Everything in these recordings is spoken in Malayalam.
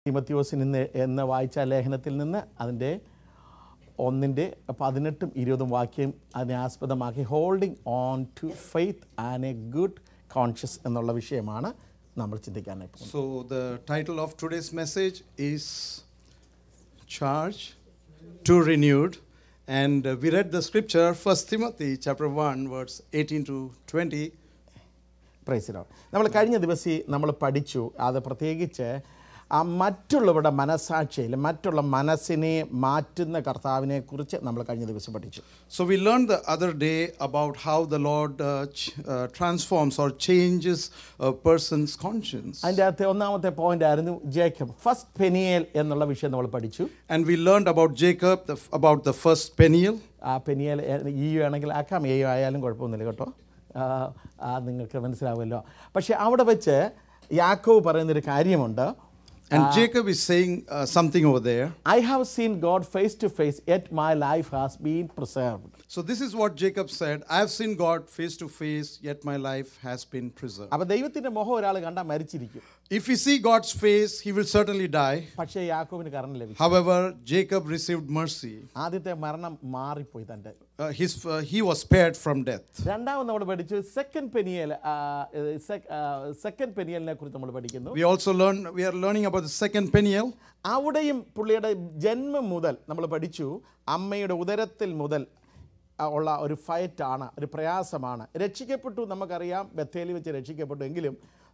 തിമത്യോസിൽ നിന്ന് എന്ന് വായിച്ച ലേഖനത്തിൽ നിന്ന് അതിൻ്റെ ഒന്നിൻ്റെ പതിനെട്ടും ഇരുപതും വാക്യം അതിനെ ആസ്പദമാക്കി holding on to faith and a good conscience എന്നുള്ള വിഷയമാണ് നമ്മൾ ചിന്തിക്കാനായി പോകുന്നത് So, the title of today's message is Charge to Renewed. And uh, we read the scripture, 1 Timothy chapter 1, verse 18 to 20. പ്രൈസിലോ നമ്മൾ കഴിഞ്ഞ ദിവസം നമ്മൾ പഠിച്ചു അത് പ്രത്യേകിച്ച് ആ മറ്റുള്ളവരുടെ മനസാക്ഷിയിൽ മറ്റുള്ള മനസ്സിനെ മാറ്റുന്ന കർത്താവിനെ കുറിച്ച് നമ്മൾ കഴിഞ്ഞ ദിവസം പഠിച്ചു So, we learned the other day about how the Lord uh, ch- uh, transforms or changes a person's conscience. അതിൻ്റെ അകത്തെ ഒന്നാമത്തെ പോയിന്റ് ആയിരുന്നു ജേക്കബ് ഫസ്റ്റ് പെനിയേൽ എന്നുള്ള വിഷയം നമ്മൾ പഠിച്ചു And we learned about Jacob, the, f- about the first Peniel. ആ പെനിയേൽ ഈ ആണെങ്കിൽ ആക്കാം ഏ ആയാലും കുഴപ്പമൊന്നുമില്ല കേട്ടോ ആ, ആ, നിങ്ങൾക്ക് മനസ്സിലാവുമല്ലോ പക്ഷേ അവിടെ വെച്ച് യാക്കോവ് പറയുന്നൊരു കാര്യമുണ്ട് And Jacob is saying uh, something over there. I have seen God face to face at my life has been preserved So, this is what Jacob said I have seen God face to face, yet my life has been preserved. അപ്പോൾ ദൈവത്തിൻ്റെ മുഖം ഒരാൾ കണ്ടാൽ മരിച്ചിരിക്കും If we see God's face, he will certainly die. പക്ഷേ യാക്കോവിന് കരണം ലഭിച്ചു However, Jacob received mercy. ആദ്യത്തെ മരണം മാറിപ്പോയി തൻ്റെ Uh, his, uh, he was spared from death. രണ്ടാമത് നമ്മൾ പഠിച്ചു സെക്കൻഡ് പെനിയൽ സെക്കൻഡ് പെനിയലിനെ കുറിച്ച് നമ്മൾ പഠിക്കുന്നു We also learn, we are learning about the second Peniel. അവിടെയും പുള്ളിയുടെ ജന്മം മുതൽ നമ്മൾ പഠിച്ചു അമ്മയുടെ ഉദരത്തിൽ മുതൽ ആ, ഉള്ള ഒരു ഫൈറ്റാണ് ഒരു പ്രയാസമാണ് രക്ഷിക്കപ്പെട്ടു നമുക്കറിയാം ബത്തേലി വെച്ച് രക്ഷിക്കപ്പെട്ടു എങ്കിലും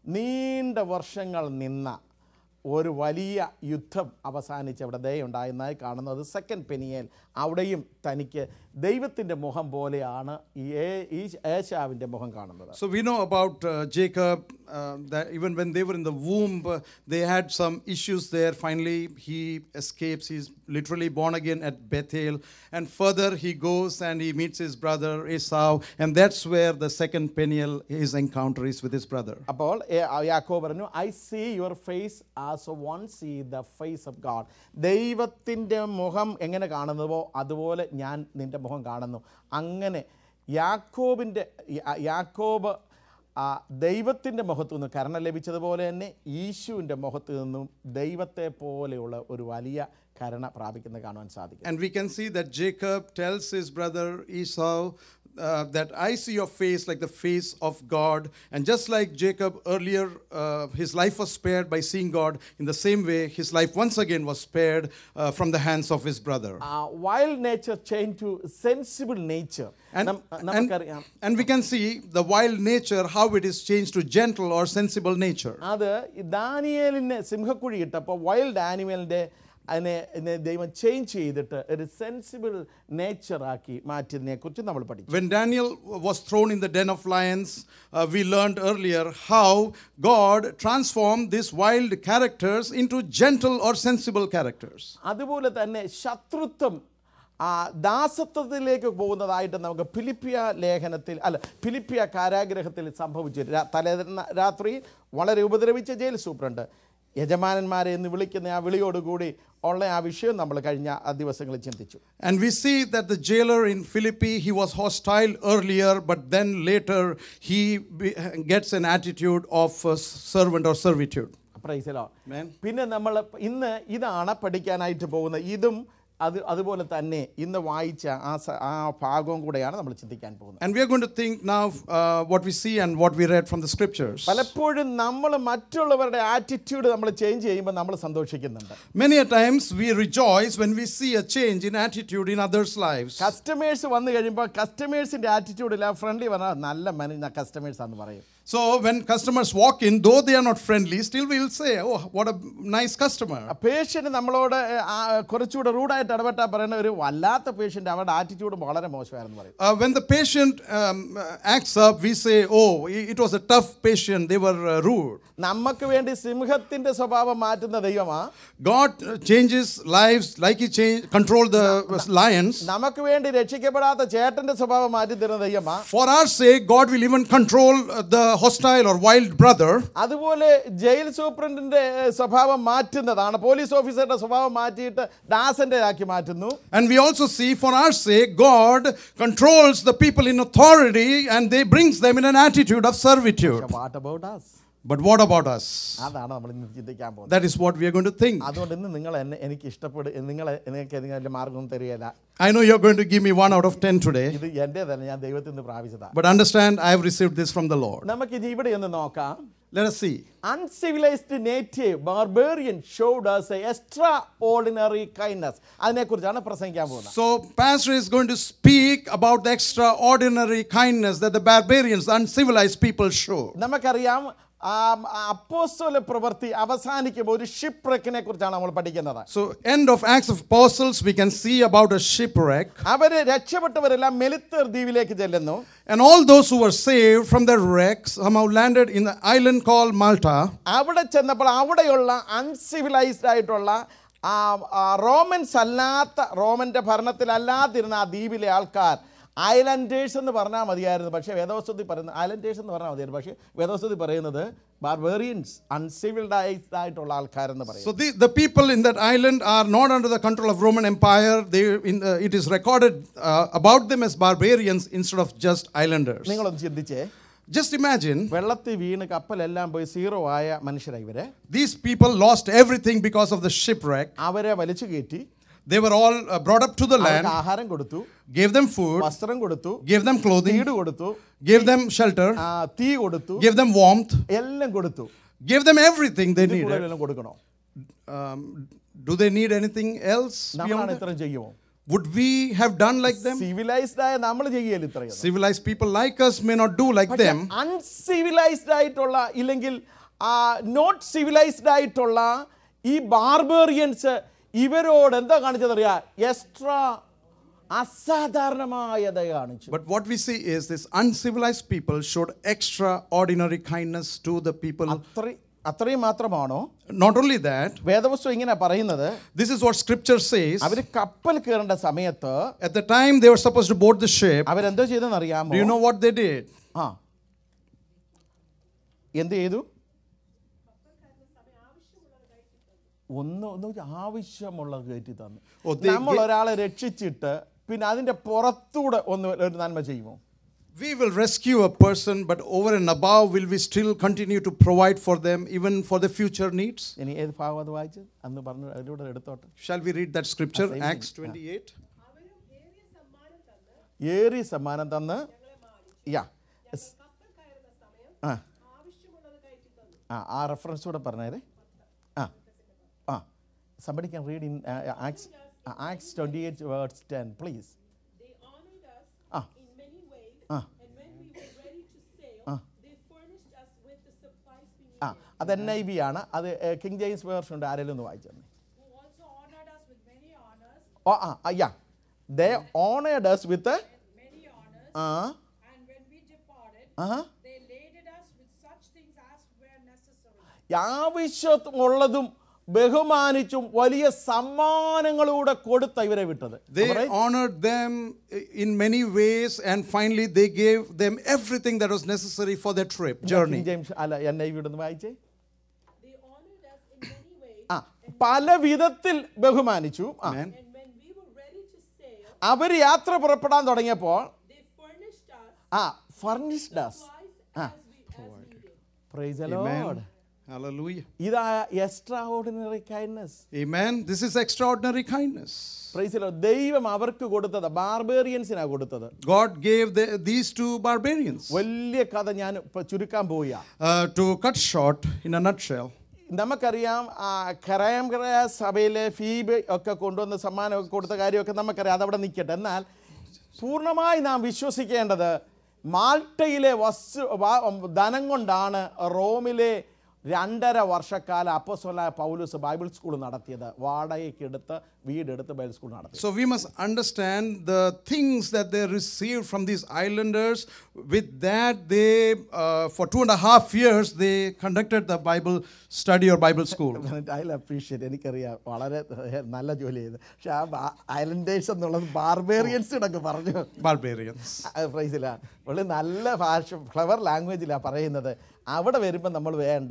നീണ്ട വർഷങ്ങൾ നിന്ന ഒരു വലിയ യുദ്ധം അവസാനിച്ച് അവിടെ ദയുണ്ടായിരുന്നതായി കാണുന്നത് സെക്കൻഡ് പെനിയേൽ അവിടെയും തനിക്ക് ദൈവത്തിൻ്റെ മുഖം പോലെയാണ് ഈ ഏ- ഈ ഏശാവിൻ്റെ മുഖം കാണുന്നത് So we know about uh, Jacob uh, that even when they were in the womb, uh, they had some issues there. Finally, he escapes. He's literally born again at Bethel. And further, he goes and he meets his brother Esau. And that's where the second Peniel, his encounter is with his brother. അപ്പോൾ ഏ- ആ യാക്കോ പറഞ്ഞു I see your face as one see the face of God ദൈവത്തിൻ്റെ മുഖം എങ്ങനെ കാണുന്നുവോ അതുപോലെ ഞാൻ നിൻ്റെ മുഖം കാണുന്നു അങ്ങനെ യാക്കോബിൻ്റെ യാ- യാക്കോബ് ആ ദൈവത്തിൻ്റെ മുഖത്തു നിന്ന് കരുണ ലഭിച്ചതുപോലെ തന്നെ യേശുവിൻ്റെ മുഖത്തു നിന്നും ദൈവത്തെ പോലെയുള്ള ഒരു വലിയ കരുണ പ്രാപിക്കുന്നത് കാണുവാൻ സാധിക്കും And we can see that Jacob tells his brother Esau uh, that I see your face like the face of God. And just like Jacob earlier, uh, his life was spared by seeing God, in the same way, his life once again was spared uh, from the hands of his brother. Wild nature change to sensible nature And, നമുക്കറിയാം and, and we can see the wild nature, how it is changed to gentle or sensible nature. അത് ദാനിയേലിനെ സിംഹക്കുഴി ഇട്ടപ്പോൾ വൈൽഡ് ആനിമലിൻ്റെ അതിനെ ഇതിനെ ദൈവം ചേഞ്ച് ചെയ്തിട്ട് ഒരു സെൻസിബിൾ നേച്ചറാക്കി മാറ്റിയതിനെ കുറിച്ച് നമ്മൾ പഠിച്ചു When Daniel was thrown in the den of lions, uh, we learned earlier how God transformed these wild characters into gentle or sensible characters. അതുപോലെ തന്നെ ശത്രുത്വം ആ ദാസത്വത്തിലേക്ക് പോകുന്നതായിട്ട് നമുക്ക് ഫിലിപ്പിയ ലേഖനത്തിൽ അല്ല ഫിലിപ്പിയ കാരാഗ്രഹത്തിൽ സംഭവിച്ചു രാ- തലേന്ന് രാത്രി വളരെ ഉപദ്രവിച്ച ജയിൽ സൂപ്രണ്ട് യജമാനന്മാരെ എന്ന് വിളിക്കുന്ന ആ വിളിയോടുകൂടി ഉള്ള ആ വിഷയം നമ്മൾ കഴിഞ്ഞ ആ ദിവസങ്ങളിൽ ചിന്തിച്ചു And we see that the jailer in Philippi, he was hostile earlier, but then later he be- gets an attitude of uh, servant or servitude. Praise the Lord Amen. പിന്നെ നമ്മൾ ഇന്ന് ഇതാണ് പഠിക്കാനായിട്ട് പോകുന്നത് ഇതും അത് അതുപോലെ തന്നെ ഇന്ന് വായിച്ച ആ സ- ആ ഭാഗവും കൂടെയാണ് നമ്മൾ ചിന്തിക്കാൻ പോകുന്നത് And we are going to think now uh, what we see and what we read from the scriptures. പലപ്പോഴും നമ്മൾ മറ്റുള്ളവരുടെ ആറ്റിറ്റ്യൂഡ് നമ്മൾ ചേഞ്ച് ചെയ്യുമ്പോൾ നമ്മൾ സന്തോഷിക്കുന്നുണ്ട് Many a times we rejoice when we see a change in attitude in others' lives. Customers വന്നു കഴിയുമ്പോൾ കസ്റ്റമേഴ്സിൻ്റെ ആറ്റിറ്റ്യൂഡിൽ ആ ഫ്രണ്ട്ലി പറഞ്ഞാൽ നല്ല മനു കസ്റ്റമേഴ്സ് ആണെന്ന് പറയും So when customers walk in, though they are not friendly, still we'll say, "Oh, what a nice customer." Patient നമ്മളോട് ആ, കുറച്ചുകൂടെ റൂഡായിട്ട് ഇടപെട്ടാൽ പറയുന്ന ഒരു വല്ലാത്ത പേഷ്യൻ്റ് അവരുടെ ആറ്റിറ്റ്യൂഡ് വളരെ മോശമായിരുന്നു പറയും Uh, when the patient um, uh, acts up, we say, "Oh, i- it was a tough patient. They were uh, rude." നമുക്ക് വേണ്ടി സിംഹത്തിൻ്റെ സ്വഭാവം മാറ്റുന്ന ദൈവമാ God uh, changes lives like He changed, controlled the uh, lions. നമുക്ക് വേണ്ടി രക്ഷിക്കപ്പെടാത്ത ചേട്ടൻ്റെ സ്വഭാവം മാറ്റി തരുന്ന ദൈവമാ For our sake, God will even control uh, the hostile or wild brother. അതുപോലെ ജയിൽ സൂപ്രണ്ടിന്റെ ഏഹ്, സ്വഭാവം മാറ്റുന്നതാണ് പോലീസ് ഓഫീസറുടെ സ്വഭാവം മാറ്റിയിട്ട് ദാസന്റെ ആക്കി മാറ്റുന്നു And we also see, for our sake, God controls the people in authority and they brings them in an attitude of servitude. What about us But what about us? അതാണ് നമ്മൾ ഇന്ന് ചിന്തിക്കാൻ പോകുന്നത് That is what we are going to think. അതുകൊണ്ട് ഇന്ന് നിങ്ങൾ എന്നെ എനിക്ക് ഇഷ്ടപ്പെടും നിങ്ങൾ നിങ്ങൾക്ക് നിങ്ങൾക്ക് മാർഗം തരികയില്ല I know you're going to give me one out of ten today, ഇത് എൻ്റെതല്ല ഞാൻ ദൈവത്തിൽ നിന്ന് പ്രാപിച്ചതാണ് but understand I have received this from the Lord. നമുക്ക് ഇനി ഇവിടെ ഒന്ന് നോക്കാം Let us see. Uncivilised native barbarian showed us a extraordinary kindness അതിനെക്കുറിച്ചാണ് പ്രസംഗിക്കാൻ പോകുന്നത് So, Pastor is going to speak about the extraordinary kindness that the barbarians, the uncivilized people show. നമുക്കറിയാം അപ്പോസ്തല പ്രവൃത്തി അവസാനിക്കുമ്പോൾ ഒരു ഷിപ്പ് റെക്കിനെ കുറിച്ചാണ് നമ്മൾ പഠിക്കുന്നത് So, end of Acts of Apostles, we can see about a shipwreck. അവര് രക്ഷപ്പെട്ടവരെല്ലാം മെലിത്തർ ദ്വീപിലേക്ക് ചെല്ലുന്നു And all those who were saved from the wreck somehow landed in the island called Malta. അവിടെ ചെന്നപ്പോൾ അവിടെയുള്ള അൺസിവിലൈസ്ഡ് ആയിട്ടുള്ള ആ, ആ, റോമൻസ് അല്ലാത്ത റോമന്റെ ഭരണത്തിലല്ലാതിരുന്ന ആ ദ്വീപിലെ ആൾക്കാർ ഐലൻഡേഴ്സ് എന്ന് പറഞ്ഞാൽ മതിയായിരുന്നു പക്ഷേ വേദവസ്തുതി പറയുന്നത് ഐലൻഡേഴ്സ് എന്ന് പറഞ്ഞാൽ മതിയായിരുന്നു പക്ഷേ വേദവസ്തുതി പറയുന്നത് ബാർബേറിയൻസ് അൺസിവിൽഡൈസ്ഡ് ആയിട്ടുള്ള ആൾക്കാരെന്ന് പറയും So, the, the people in that island are not under the control of Roman Empire. They, in the, it is recorded uh, about them as barbarians instead of just islanders. നിങ്ങളൊന്ന് ചിന്തിച്ചേ Just imagine വെള്ളത്തിൽ വീണ് കപ്പലെല്ലാം പോയി സീറോ ആയ മനുഷ്യരായി ഇവരെ these people lost everything because of the shipwreck. അവരെ വലിച്ചു കയറ്റി They were all uh, brought up to the അവർക്ക് land, ആഹാരം കൊടുത്തു gave them food, വസ്ത്രം കൊടുത്തു gave them clothing, വീട് കൊടുത്തു gave them shelter, ആ, തീ കൊടുത്തു gave them warmth, എല്ലാം കൊടുത്തു gave them everything they ഇതിൽ needed. കൂടുതലെല്ലാം കൊടുക്കണോ Um, do they need anything else? beyond നമ്മളാണ് that? ഇത്രയും ചെയ്യുമോ Would we have done like them? Civilised ആയ നമ്മൾ ചെയ്യല്ല ഇത്രയും Civilized people like us may not do like them. Uncivilised ആയിട്ടുള്ള ഇല്ലെങ്കിൽ നോട്ട് സിവിലൈസ്ഡ് ആയിട്ടുള്ള ഈ ബാർബേറിയൻസ് ഇവരോട് എന്താ കാണിച്ചതറിയാ എക്സ്ട്രാ അസാധാരണമായ ദയ കാണിച്ചു But what we see is this uncivilized people showed extraordinary kindness to the people. അത്രയും അത്രയും മാത്രമാണോ Not only that, വേദവസ്തു ഇങ്ങനെ പറയുന്നത് this is what scripture says. അവർ കപ്പൽ കയറേണ്ട സമയത്ത് At the time they were supposed to board the ship, അവരെന്തോ ചെയ്തെന്ന് അറിയാമോ do you know what they did? ആ എന്ത് ചെയ്തു ഒന്ന് ഒന്ന് ആവശ്യമുള്ളത് കയറ്റി തന്നു ഓ, they നമ്മൾ ഒരാളെ രക്ഷിച്ചിട്ട് പിന്നെ അതിന്റെ പുറത്തൂടെ ഒന്ന് ഒരു നന്മ ചെയ്യുമോ We will rescue a person, but over and above, will we still continue to provide for them, even for the future needs? ഇനി ഏത് ഭാഗം അത് വായിച്ച് അന്ന് പറഞ്ഞു അതിലൂടെ എടുത്തോട്ടെ Shall we read that scripture? same Acts 28. അവരും ഏറിയ സമ്മാനം തന്ന് ഏറി സമ്മാനം തന്ന് ഞങ്ങളെ മാനിച്ചു യാ ഞങ്ങൾ കപ്പൽ കയറുന്ന സമയം ആ ആവശ്യമുള്ളത് കയറ്റി തന്നു ആ ആ റെഫറൻസ് കൂടെ പറഞ്ഞേരെ ആ ആ somebody can read in uh, Acts uh, Acts 28 verse 10 please They honored us Ah. in many ways, Ah. and when we were ready to sail, Ah. they furnished us with the supplies we ആ needed. അത് എൻ ഐ ബി ആണ് അത് കിങ് ജെയിംസ് വേർഷൻ ഉണ്ട് ആരെങ്കിലും ഒന്ന് വായിച്ചു തന്നെ Who also honored us with many honors, ഓ ആ അയ്യാ they honoured us with many honors, ആ and when we departed, ആ they laded us with such things as were necessary. ആവശ്യമുള്ളതും ബഹുമാനിച്ചും വലിയ സമ്മാനങ്ങളൂടെ കൊടുത്ത ഇവരെ വിട്ടത് They honored them in many ways, and finally, they gave them everything that was necessary for their trip, journey. King James അല്ല എൻ ഐ വിടുന്ന് വായിച്ചേ They honored us in many ways, ആ പല വിധത്തിൽ ബഹുമാനിച്ചു ആ Amen. and when we were ready to sail, അവർ യാത്ര പുറപ്പെടാൻ തുടങ്ങിയപ്പോൾ they furnished us ആ furnished us supplies as we as needed. Praise the Amen. Lord Hallelujah. ഇതാ extraordinary kindness Amen. This is extraordinary kindness. Praise Lord ദൈവം അവർക്ക് കൊടുത്തത് ബാർബേറിയൻസിനാ കൊടുത്തത് God gave the, these two barbarians. വലിയ കഥ ഞാൻ ഇപ്പൊ ചുരുക്കാൻ പോവുക Uh, to cut short, in a nutshell, നമുക്കറിയാം ആ, കരയാംകര സഭയിലെ ഫീബ് ഒക്കെ കൊണ്ടുവന്ന് സമ്മാനമൊക്കെ കൊടുത്ത കാര്യമൊക്കെ നമുക്കറിയാം അതവിടെ നിൽക്കട്ടെ എന്നാൽ പൂർണ്ണമായി നാം വിശ്വസിക്കേണ്ടത് മാൾട്ടയിലെ വസ്തു വ- ധനം കൊണ്ടാണ് റോമിലെ രണ്ടര വർഷക്കാലം അപ്പസോല പൗലൂസ് ബൈബിൾ സ്കൂൾ നടത്തിയത് വാടകയ്ക്ക് എടുത്ത് വീടെടുത്ത് ബൈബിൾ സ്കൂൾ നടത്തി So we must understand the things that they received from these islanders. With that, they, uh, for two and a half years, they conducted the Bible study or Bible school. I appreciate എനിക്കറിയാം വളരെ നല്ല ജോലി ചെയ്ത് പക്ഷെ ആ ഐലൻഡേഴ്സ് എന്നുള്ളത് ബാർബേറിയൻസ് എന്നൊക്കെ പറഞ്ഞു Barbarians. പ്രൈസിലാണ് പുള്ളി നല്ല ഭാഷ ഫ്ലവർ ലാംഗ്വേജിലാണ് പറയുന്നത് അവിടെ വരുമ്പോൾ നമ്മൾ വേണ്ട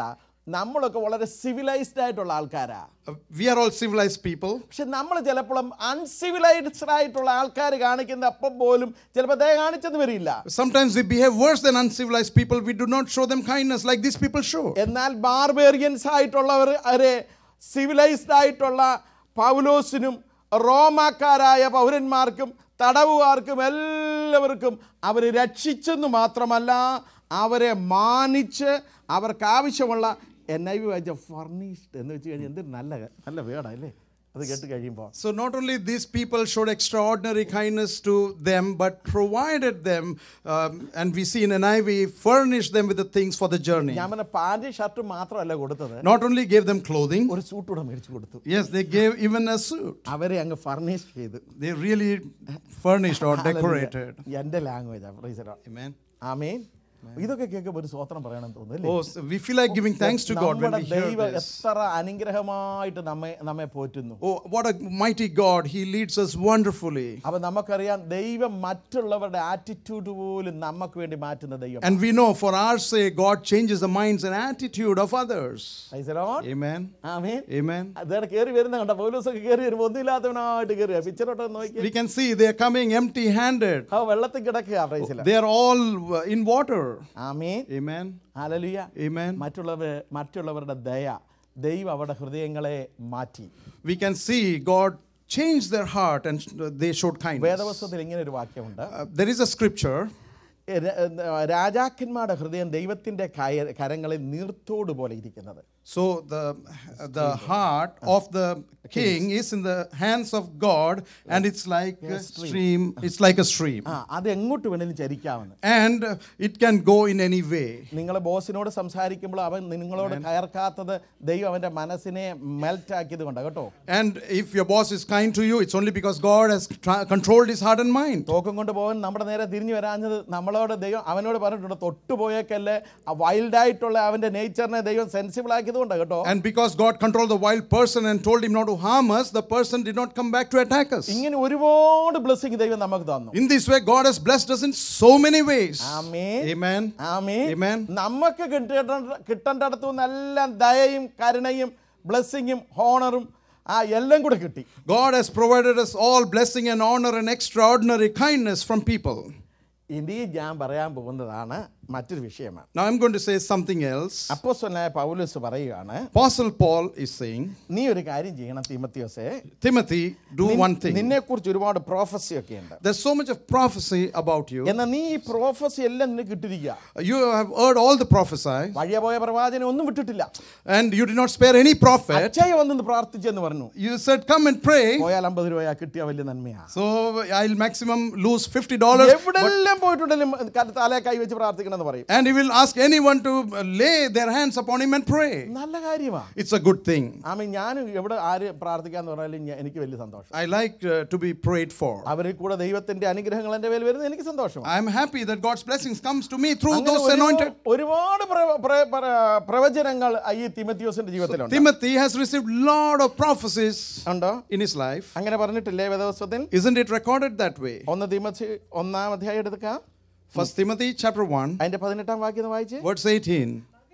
നമ്മളൊക്കെ വളരെ സിവിലൈസ്ഡ് ആയിട്ടുള്ള ആൾക്കാരാ Uh, we are all civilized people. പക്ഷെ നമ്മൾ ചിലപ്പോഴും അൺസിവിലൈസ്ഡ് ആയിട്ടുള്ള ആൾക്കാർ കാണിക്കുന്ന അപ്പം പോലും ചിലപ്പോൾ ദയ കാണിച്ചെന്ന് വരില്ല Sometimes we behave worse than uncivilized people. We do not show them kindness like these people show. എന്നാൽ ബാർബേറിയൻസ് ആയിട്ടുള്ളവർ അവരെ സിവിലൈസ്ഡ് ആയിട്ടുള്ള പൗലോസിനും റോമാക്കാരായ പൗരന്മാർക്കും തടവുകാർക്കും എല്ലാവർക്കും അവർ രക്ഷിച്ചെന്ന് മാത്രമല്ല അവരെ മാനിച്ച് അവർക്ക് ആവശ്യമുള്ള എൻ ഐ വി വായിച്ച ഫർണിഷ്ഡ് എന്ന് വെച്ച് കഴിഞ്ഞാൽ എന്തൊരു നല്ല നല്ല വേടല്ലേ അത് കേട്ട് കഴിയുമ്പോൾ So not only these people showed extraordinary kindness to them, but provided them, um, and we see in NIV, furnished them with the things for the journey. ഞാൻ പറഞ്ഞ പാൻറ് ഷർട്ട് മാത്രമല്ല കൊടുത്തത് Not only gave them clothing, ഒരു സൂട്ട് കൂടെ മേടിച്ചു കൊടുത്തു yes, they gave even a suit. അവരെ അങ്ങ് ഫർണിഷ് ചെയ്തു They really furnished or decorated. എൻ്റെ ലാംഗ്വേജ് പ്രൈസറോ Amen. ആമേൻ ഇതൊക്കെ കേൾക്കുമ്പോൾ ഒരു സ്വത്രം പറയണം തോന്നുന്നു Oh, so we feel like giving thanks to God when നമ്മുടെ we hear ദൈവം this. എത്ര അനുഗ്രഹമായിട്ട് നമ്മെ നമ്മെ പോറ്റുന്നു Oh, what a mighty God! He leads us wonderfully. അപ്പൊ നമുക്കറിയാം ദൈവം മറ്റുള്ളവരുടെ ആറ്റിറ്റ്യൂഡ് പോലും നമുക്ക് വേണ്ടി മാറ്റുന്ന ദൈവം And we know for our sake, God changes the minds and attitude of others. Praise the Lord. Amen. Amen Amen. അതേടെ കയറി വരുന്ന കണ്ട പൗലോസൊക്കെ കയറി വരുമ്പോൾ ഒന്നുമില്ലാത്തവനായിട്ട് കയറുക പിക്ചറോട്ട് നോക്കി We can see they are coming empty handed. ആ വെള്ളത്തിൽ കിടക്കുക പ്രൈസില They are all uh, in water. Amen Amen. Hallelujah Amen. മറ്റുള്ളവർ മറ്റുള്ളവരുടെ ദയ ദൈവം അവരുടെ ഹൃദയങ്ങളെ മാറ്റി We can see God changed their heart and uh, they showed kindness. വേദവസ്തുത്തിൽ ഇങ്ങനെ ഒരു വാക്യമുണ്ട് Uh, there is a scripture. എ, ര- എ, രാജാക്കന്മാരുടെ ഹൃദയം ദൈവത്തിന്റെ കയ കരങ്ങളിൽ നീർത്തോട് പോലെ ഇരിക്കുന്നത് So the the heart of the king is in the hands of God, and it's like a stream. It's like a stream, ആ അത് എങ്ങോട്ട് വേണേലും ചരിക്കാമെന്ന് and uh, it can go in any way. നിങ്ങൾ ബോസിനോട് സംസാരിക്കുമ്പോൾ അവൻ നിങ്ങളോട് കയർക്കാത്തത് ദൈവം അവന്റെ മനസ്സിനെ മെൽറ്റ് ആക്കിയത് കൊണ്ടാണ് കേട്ടോ And if your boss is kind to you, it's only because God has tra- controlled his heart and mind. തോക്കം കൊണ്ട് പോകാൻ നമ്മുടെ നേരെ തിരിഞ്ഞു വരാഞ്ഞത് നമ്മളോട് ദൈവം അവനോട് പറഞ്ഞിട്ടുണ്ട് തൊട്ടുപോയേക്കല്ലേ ആ വൈൽഡായിട്ടുള്ള അവന്റെ നേച്ചറിനെ ദൈവം സെൻസിബിൾ ആക്കിയത് കൊണ്ടാണ് കേട്ടോ And because God controlled the wild person and told him not to harm us, the person did not come back to attack us. ഇങ്ങനെ ഒരുപാട് ബ്ലെസ്സിങ് ദൈവം നമുക്ക് തന്നു In this way, God has blessed us in so many ways. Amen Amen. Amen Amen. നമുക്ക് കിട്ടേണ്ട കിട്ടേണ്ടടത്തു നിന്നെല്ലാം ദയയും കരുണയും ബ്ലെസ്സിങ്ങും ഹോണറും ആ എല്ലാം കൂടെ കിട്ടി God has provided us all blessing and honor and extraordinary kindness from people. ഇനി ഞാൻ പറയാൻ പോകുന്നതാണ് മറ്റൊരു വിഷയമാണ് Now I'm going to say something else. അപ്പോസ്തലനായ പൗലോസ് പറയുകയാണ് Apostle Paul is saying, നീ ഒരു കാര്യം ചെയ്യണം തിമത്തിയോസേ Timothy, do one thing. നിന്നെ കുറിച്ച് ഒരുപാട് പ്രോഫസി ഒക്കെ ഉണ്ട് There's so much of prophecy about you. എന്നാൽ നീ ഈ പ്രോഫസി എല്ലാം നിനക്ക് കിട്ടിരിക്കുക You have heard all the prophesy, വഴിയ പോയ പ്രവാചനം ഒന്നും വിട്ടിട്ടില്ല and you did not spare any prophet. അച്ഛയ വന്നു പ്രാർത്ഥിച്ചെന്ന് പറഞ്ഞു You said, Come and pray. പോയാൽ അമ്പത് രൂപ കിട്ടിയ വലിയ നന്മയാ So I'll maximum lose $50. എവിടെല്ലാം പോയിട്ടുണ്ടെങ്കിലും തലേ കൈ വെച്ച് പ്രാർത്ഥിക്കണമെന്ന് പറയും And he will ask anyone to uh, lay their hands upon him and pray. നല്ല കാര്യമാ It's a good thing. ആമീൻ ഞാൻ എവിടെ ആര് പ്രാർത്ഥിക്കാന്ന് പറഞ്ഞാലും ഞാൻ- എനിക്ക് വലിയ സന്തോഷം I like uh, to be prayed for. അവരിൽ കൂടെ ദൈവത്തിന്റെ അനുഗ്രഹങ്ങൾ എന്റെ മേൽ വരുന്നത് എനിക്ക് സന്തോഷമാണ് I'm happy that God's blessings comes to me through അങ്ങനെ those ഒരുപാട്- anointed. ഒരുപാട് പ്ര- പ്ര- പ്ര- പ്രവചനങ്ങൾ ഈ തിമത്തിയോസിന്റെ ജീവിതത്തിലുണ്ട് Timothy has received lot of prophecies ഉണ്ടോ in his life. അങ്ങനെ പറഞ്ഞിട്ടില്ലേ വേദവസ്വത്തിൽ Isn't it recorded that way? ഒന്ന് തിമത്തി ഒന്നാം അധ്യായം എടുക്കാം First Timothy chapter 1, അതിന്റെ പതിനെട്ടാം വാക്യം ഒന്ന് വായിച്ച് verse 18.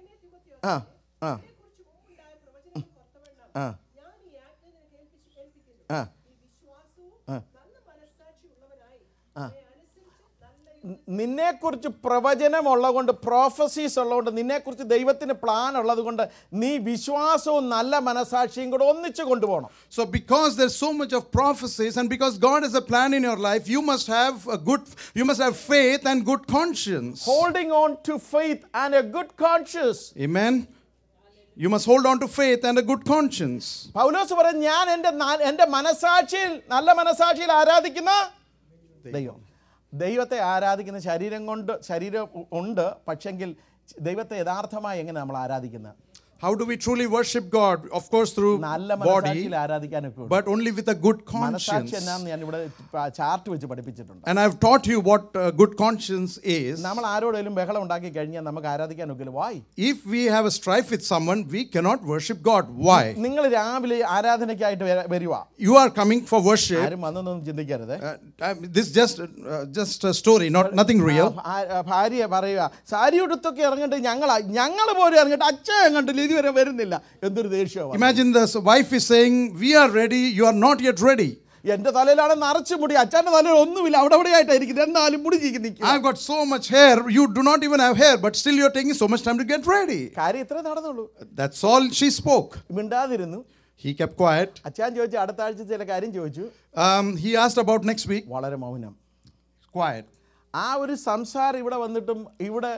ആ ആ കുറിച്ച് മുമ്പുണ്ടായ പ്രവചനം കൊത്തവണ്ണം ആ ഞാൻ ഈ ആജ്ഞ നിനക്ക് ഏൽപ്പിച്ചു ഏൽപ്പിക്കുന്നു ആ നീ വിശ്വാസവും നല്ല മനസ്സാക്ഷി ഉള്ളവനായി അനുസരിച്ച് നല്ല നിന്നെക്കുറിച്ച് പ്രവചനമുള്ളത് കൊണ്ട് പ്രോഫസീസ് ഉള്ളതുകൊണ്ട് നിന്നെക്കുറിച്ച് ദൈവത്തിന് പ്ലാൻ ഉള്ളത് കൊണ്ട് നീ വിശ്വാസവും നല്ല മനസാക്ഷിയും കൂടെ ഒന്നിച്ച് കൊണ്ടുപോകണം So, because there's so much of prophecies, and because God has a plan in your life, you must have a good, you must have faith and good conscience. Holding on to faith and a good conscience Amen. You must hold on to faith and a good conscience. പൗലോസ് പറയും ഞാൻ എൻ്റെ നാ- എൻ്റെ മനസാക്ഷിയിൽ നല്ല മനസാക്ഷിയിൽ ആരാധിക്കുന്ന ദൈവം ദൈവത്തെ ആരാധിക്കുന്ന ശരീരം കൊണ്ട് ശരീരം ഉണ്ട് പക്ഷെങ്കിൽ ദൈവത്തെ യഥാർത്ഥമായി എങ്ങനെ നമ്മൾ ആരാധിക്കുന്നത് How do we truly worship God? Of course, through നല്ല body, മനസാക്ഷിയിൽ ആരാധിക്കാനൊക്കെ ഉണ്ട്. but only with a good മനസാക്ഷി conscience. എന്നാന്ന് ഞാൻ ഇവിടെ ചാർട്ട് വെച്ച് പഠിപ്പിച്ചിട്ടുണ്ട് And I've taught you what uh, good conscience is. നമ്മൾ ആരോടെങ്കിലും ബഹളം ഉണ്ടാക്കി കഴിഞ്ഞാൽ നമുക്ക് ആരാധിക്കാൻ ഒക്കില്ല വായി If we have a strife with someone, we cannot worship God. Why? നിങ്ങൾ രാവിലെ ആരാധനയ്ക്കായിട്ട് വര- വരുവാ You are coming for worship. ആരും വന്നൊന്നും ചിന്തിക്കരുത് Uh, I- this just uh, just a story, not nothing real. ആ, ആ, ഭാര്യ പറയുക സാരി ഉടുത്തൊക്കെ ഇറങ്ങിട്ട് ഞങ്ങൾ ഞങ്ങൾ പോലും ഇറങ്ങിട്ട് അച്ഛൻ കണ്ടില്ല ഇതുവരെ വരുന്നില്ല എന്തൊരു ദേഷ്യമാണ് Imagine the wife is saying, We are ready, you are not yet ready. എന്റെ തലയിലാണ് നിറച്ച് മുടി അച്ഛൻ്റെ തലയിൽ ഒന്നുമില്ല അവിടെ അവിടെ ആയിട്ടായിരിക്കും എന്നാലും മുടി ചീക്കി നിൽക്കും I've got so much hair, you do not even have hair, but still you're taking so much time to get ready. കാര്യം ഇത്രേ നടന്നുള്ളൂ That's all she spoke. മിണ്ടാതിരുന്നു He kept quiet. അച്ഛൻ ചോദിച്ചു അടുത്ത ആഴ്ച ചില കാര്യം ചോദിച്ചു Um, he asked about next week. വളരെ മൗനം Quiet. ആ ഒരു സംസാരം ഇവിടെ വന്നിട്ടും ഇവിടെ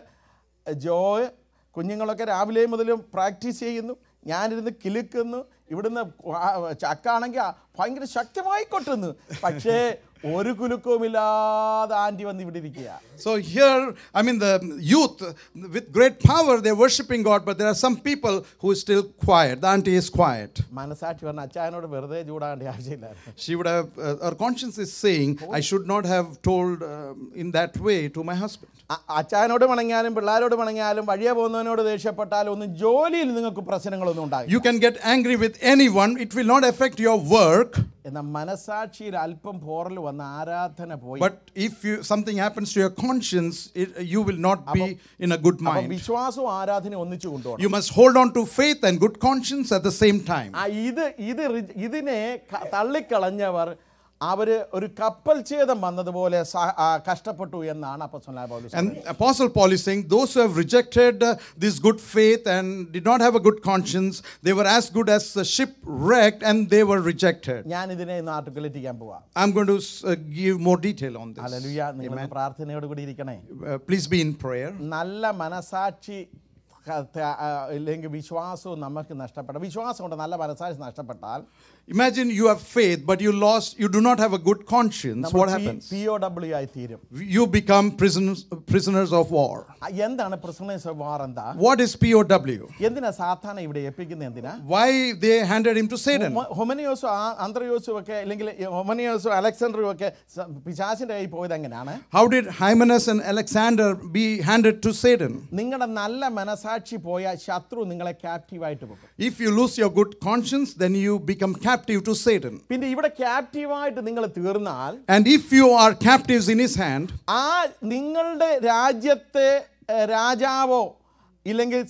ജോയ് കുഞ്ഞുങ്ങളൊക്കെ രാവിലെ മുതലും പ്രാക്ടീസ് ചെയ്യുന്നു ഞാനിരുന്ന് കിലുക്കുന്നു ഇവിടുന്ന് ആ- ചക്കാണെങ്കിൽ ഭയങ്കര ശക്തമായി കൊട്ടുന്നു പക്ഷേ ഒരു കുലുക്കവും ഇല്ലാതെ ആൻറ്റി വന്ന് ഇവിടെ ഇരിക്കുക So here, I mean, the youth with great power, they're worshiping God, but there are some people who is still quiet. The auntie is quiet. മനസാക്ഷി പറഞ്ഞ അച്ഛനോട് വെറുതെ ചൂടാകേണ്ട ആവശ്യമില്ലായിരുന്നു She would have, uh, her conscience is saying, I should not have told um, in that way to my husband. അ- അച്ഛനോട് മണങ്ങിയാലും പിള്ളേരോട് മണങ്ങിയാലും വഴിയെ പോകുന്നവനോട് ദേഷ്യപ്പെട്ടാലും ഒന്നും ജോലിയിൽ നിങ്ങൾക്ക് പ്രശ്നങ്ങളൊന്നും ഉണ്ടാകില്ല You can get angry with anyone, it will not affect your work. എന്നാൽ മനസാക്ഷിയിൽ അല്പം പോറൽ വന്ന ആരാധന പോയി But if you, something happens to your conscience, it, you will not be in a good അപ്പം mind. വിശ്വാസവും ആരാധനയും ഒന്നിച്ചു കൊണ്ടുപോകണം You must hold on to faith and good conscience at the same time. ആ ഇത് ഇത് റി- ഇതിനെ ക- തള്ളിക്കളഞ്ഞവർ അവര് ഒരു കപ്പൽ ഛേദം വന്നതുപോലെ സ- ആ, കഷ്ടപ്പെട്ടു എന്നാണ് അപ്പസ്വലായ പൗലോസ് And Apostle Paul is saying, those who have rejected uh, this good faith and did not have a good conscience, they were as good as a ship wrecked and they were rejected. ഞാൻ ഇതിനെ ഇന്ന് ആർട്ടിക്കുലേറ്റ് പോവാം I'm going to uh, give more detail on this. Hallelujah നിങ്ങൾ പ്രാർത്ഥനയോട് കൂടി ഇരിക്കണേ Uh, please be in prayer. നല്ല മനസാക്ഷി ക- ത- ആ, ഇല്ലെങ്കിൽ വിശ്വാസവും നമുക്ക് നഷ്ടപ്പെടാം വിശ്വാസം കൊണ്ട് നല്ല മനസാക്ഷി നഷ്ടപ്പെട്ടാൽ Imagine you have faith, but you lost, you do not have a good conscience. What happens? P O W ആയി തീരും You become prisoners, prisoners of war. ആ, എന്താണ് പ്രശ്നം വാർ എന്താ What is POW? എന്തിനാ സാധാരണ ഇവിടെ ഏൽപ്പിക്കുന്നത് എന്തിനാ Why they handed him to Satan? ഹൊ- ഹൊമനിയോസും ആ- അന്ത്രയോസും ഒക്കെ അല്ലെങ്കിൽ ഹൊമനിയോസും അലക്സാണ്ടറും ഒക്കെ സ- പിശാചിന്റെ കയ്യിൽ പോയത് എങ്ങനെയാണ് How did Hymenaeus and Alexander be handed to Satan? നിങ്ങളുടെ നല്ല മനസാക്ഷി പോയ ശത്രു നിങ്ങളെ ക്യാപ്റ്റീവായിട്ട് പോകും If you lose your good conscience, then you become captive to Satan. പിന്നെ ഇവിടെ ക്യാപ്റ്റീവായിട്ട് നിങ്ങൾ തീർന്നാൽ And if you are captives in his hand, ആ നിങ്ങളുടെ രാജ്യത്തെ ഏഹ്, രാജാവോ ഇല്ലെങ്കിൽ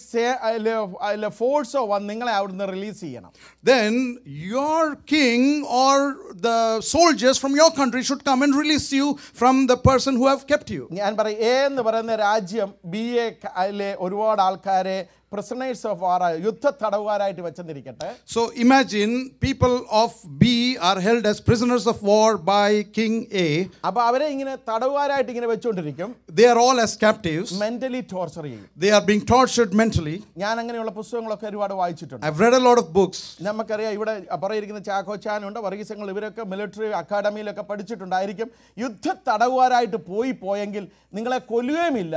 ഫോഴ്സോ വന്ന് നിങ്ങളെ അവിടുന്ന് റിലീസ് ചെയ്യണം then your king or the soldiers from your country should come and release you from the person who have kept you. ഞാൻ പറയും എ എന്ന് പറയുന്ന രാജ്യം ബി എ അതിലെ ഒരുപാട് ആൾക്കാരെ പ്രിസണേഴ്സ് ഓഫ് വാർ യുദ്ധ തടവുകാരായിട്ട് വെച്ചെന്നിരിക്കട്ടെ So imagine people of B are held as prisoners of war by King A. അപ്പോൾ അവരെ ഇങ്ങനെ തടവുകാരായിട്ട് ഇങ്ങനെ വെച്ചുകൊണ്ടിരിക്കും They are all as captives. Mentally torture ചെയ്യും They are being tortured mentally. ഞാൻ അങ്ങനെയുള്ള പുസ്തകങ്ങളൊക്കെ ഒരുപാട് വായിച്ചിട്ടുണ്ട് I've read a lot of books. നമുക്കറിയാം ഇവിടെ പറയിരിക്കുന്ന ചാക്കോച്ചാനുണ്ട് വർഗീസങ്ങൾ ഇവരൊക്കെ മിലിറ്ററി അക്കാഡമിയിലൊക്കെ പഠിച്ചിട്ടുണ്ടായിരിക്കും യുദ്ധ തടവുകാരായിട്ട് പോയി പോയെങ്കിൽ നിങ്ങളെ കൊല്ലുകയുമില്ല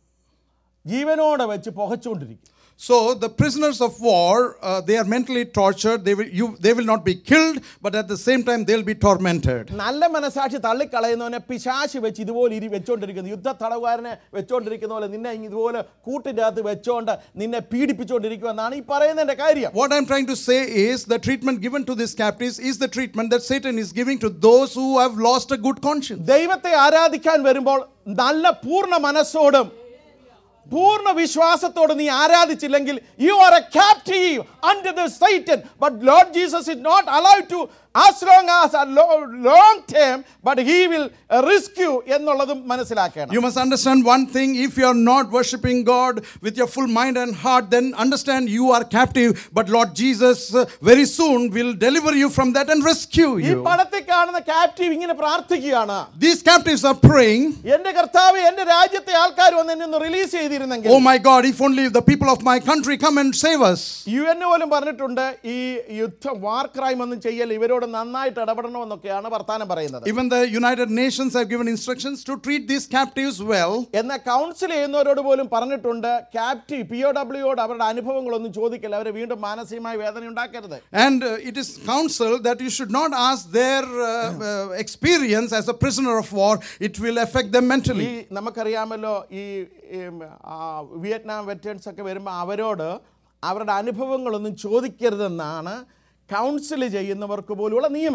ജീവനോടെ വെച്ച് പുകച്ചുകൊണ്ടിരിക്കും So the prisoners of war, uh, they are mentally tortured. They will, you, they will not be killed, but at the same time they'll be tormented. നല്ല മനസാക്ഷി തള്ളിക്കളയുന്നവനെ പിശാശി വെച്ച് ഇതുപോലെ ഇരി വെച്ചോണ്ടിരിക്കുന്നു യുദ്ധ തടവുകാരനെ വെച്ചോണ്ടിരിക്കുന്ന പോലെ നിന്നെ ഇതുപോലെ കൂട്ടിൻ്റെ അകത്ത് വെച്ചോണ്ട് നിന്നെ പീഡിപ്പിച്ചുകൊണ്ടിരിക്കുമെന്നാണ് ഈ പറയുന്നതിൻ്റെ കാര്യം What I'm trying to say is the treatment given to these captives is the treatment that Satan is giving to those who have lost a good conscience. ദൈവത്തെ ആരാധിക്കാൻ വരുമ്പോൾ നല്ല പൂർണ്ണ മനസ്സോടും പൂർണ്ണ വിശ്വാസത്തോട് നീ ആരാധിച്ചില്ലെങ്കിൽ you are a captive under the Satan but Lord Jesus is not allowed to as long as a long term but he will rescue എന്നുള്ളതും മനസ്സിലാക്കണം You must understand one thing if you are not worshiping God with your full mind and heart, then understand you are captive. But Lord Jesus uh, very soon will deliver you from that and rescue ഈ you. പടത്തിൽ കാണുന്ന ക്യാപ്റ്റീവ് ഇങ്ങനെ പ്രാർത്ഥിക്കുകയാണ് These captives are praying, എന്റെ കർത്താവ് എന്റെ രാജ്യത്തെ ആൾക്കാർ വന്ന് എന്നെ ഒന്ന് റിലീസ് ചെയ്തിരുന്നെങ്കിൽ Oh my God, if only the people of my country come and save us. U N പോലും പറഞ്ഞിട്ടുണ്ട് ഈ യുദ്ധം വാർ ക്രൈം ഒന്നും ചെയ്യൽ ഇവരോട് നന്നായിട്ട് ഇടപെടണമെന്നൊക്കെയാണ് വർത്താനം പറയുന്നത് Even the United Nations have given instructions to treat these captives well. എന്നാൽ കൗൺസിൽ ചെയ്യുന്നവരോട് പോലും പറഞ്ഞിട്ടുണ്ട് ക്യാപ്റ്റീവ് പി ഒ ഡബ്ല്യുയോട് അവരുടെ അനുഭവങ്ങളൊന്നും ചോദിക്കില്ല അവരെ വീണ്ടും മാനസികമായ വേദന ഉണ്ടാക്കരുത് And uh, it is counseled that you should not ask their uh, uh, experience as a prisoner of war, it will affect them ഈ mentally. നമുക്കറിയാമല്ലോ ഈ ഉം, ആ, വിയറ്റ്നാം വെറ്റേൺസ് ഒക്കെ വരുമ്പോൾ അവരോട് അവരുടെ അനുഭവങ്ങളൊന്നും ചോദിക്കരുതെന്നാണ് കൗൺസിൽ ചെയ്യുന്നവർക്ക് പോലുള്ള നിയമം